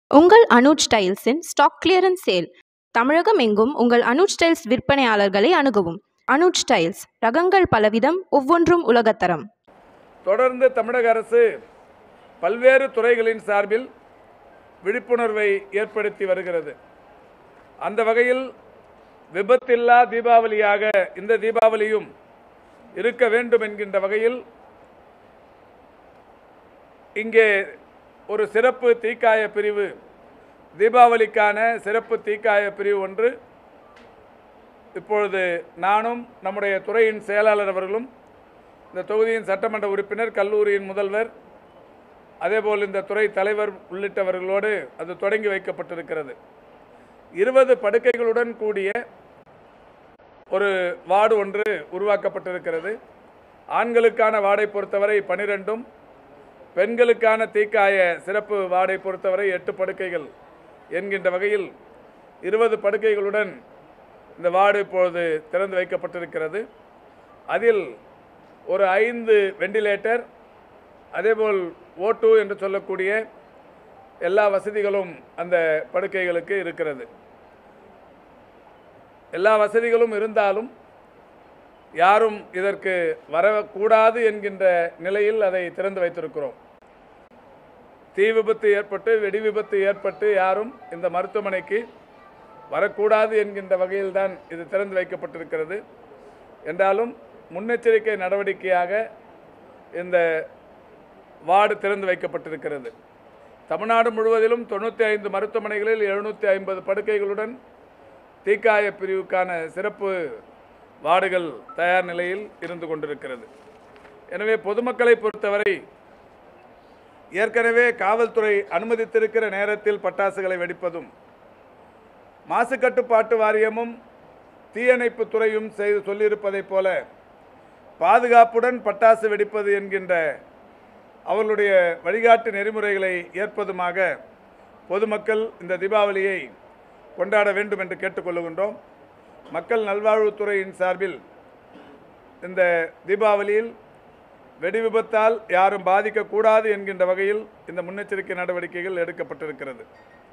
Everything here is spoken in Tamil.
உங்கள் அனுஜ் ஸ்டைல்ஸின் ஸ்டாக் கிளியரன்ஸ் சேல் தமிழகம் எங்கும் உங்கள் அனுஜ் ஸ்டைல்ஸ் விற்பனையாளர்களை அணுகவும் அனுஜ் ஸ்டைல்ஸ் ரகங்கள் பலவிதம் ஒவ்வொன்றும் உலகத்தரம் தொடர்ந்து தமிழக அரசு பல்வேறு துறைகளின் சார்பில் விழிப்புணர்வை ஏற்படுத்தி வருகிறது அந்த வகையில் விபத்தில்லா தீபாவளியாக இந்த தீபாவளியும் இருக்க வேண்டும் என்கின்ற வகையில் இங்கே ஒரு சிறப்பு தீக்காய பிரிவு தீபாவளிக்கான சிறப்பு தீக்காய பிரிவு ஒன்று இப்பொழுது நானும் நம்முடைய துறையின் செயலாளர் அவர்களும் இந்த தொகுதியின் சட்டமன்ற உறுப்பினர் கல்லூரியின் முதல்வர் அதேபோல் இந்த துறை தலைவர் உள்ளிட்டவர்களோடு அது தொடங்கி வைக்கப்பட்டிருக்கிறது இருபது படுக்கைகளுடன் கூடிய ஒரு வார்டு ஒன்று உருவாக்கப்பட்டிருக்கிறது ஆண்களுக்கான வார்டை பொறுத்தவரை பனிரெண்டும் பெண்களுக்கான தீக்காய சிறப்பு வார்டை பொறுத்தவரை எட்டு படுக்கைகள் என்கின்ற வகையில் இருபது படுக்கைகளுடன் இந்த வார்டு இப்பொழுது திறந்து வைக்கப்பட்டிருக்கிறது அதில் ஒரு ஐந்து வெண்டிலேட்டர் அதேபோல் ஓட்டு என்று சொல்லக்கூடிய எல்லா வசதிகளும் அந்த படுக்கைகளுக்கு இருக்கிறது எல்லா வசதிகளும் இருந்தாலும் யாரும் இதற்கு வரக்கூடாது என்கின்ற நிலையில் அதை திறந்து வைத்திருக்கிறோம் தீ விபத்து ஏற்பட்டு வெடி விபத்து ஏற்பட்டு யாரும் இந்த மருத்துவமனைக்கு வரக்கூடாது என்கின்ற வகையில்தான் இது திறந்து வைக்கப்பட்டிருக்கிறது என்றாலும் முன்னெச்சரிக்கை நடவடிக்கையாக இந்த வார்டு திறந்து வைக்கப்பட்டிருக்கிறது தமிழ்நாடு முழுவதிலும் தொண்ணூற்றி ஐந்து மருத்துவமனைகளில் எழுநூற்றி ஐம்பது படுக்கைகளுடன் தீக்காய பிரிவுக்கான சிறப்பு வார்டுகள் தயார் நிலையில் இருந்து கொண்டிருக்கிறது எனவே பொதுமக்களை பொறுத்தவரை ஏற்கனவே காவல்துறை அனுமதித்திருக்கிற நேரத்தில் பட்டாசுகளை வெடிப்பதும் மாசு கட்டுப்பாட்டு வாரியமும் தீயணைப்பு துறையும் செய்து சொல்லியிருப்பதைப் போல பாதுகாப்புடன் பட்டாசு வெடிப்பது என்கின்ற அவர்களுடைய வழிகாட்டு நெறிமுறைகளை ஏற்பதுமாக பொதுமக்கள் இந்த தீபாவளியை கொண்டாட வேண்டும் என்று கேட்டுக்கொள்ளுகின்றோம் மக்கள் நல்வாழ்வுத்துறையின் சார்பில் இந்த தீபாவளியில் வெடி விபத்தால் யாரும் பாதிக்கக்கூடாது என்கின்ற வகையில் இந்த முன்னெச்சரிக்கை நடவடிக்கைகள் எடுக்கப்பட்டிருக்கிறது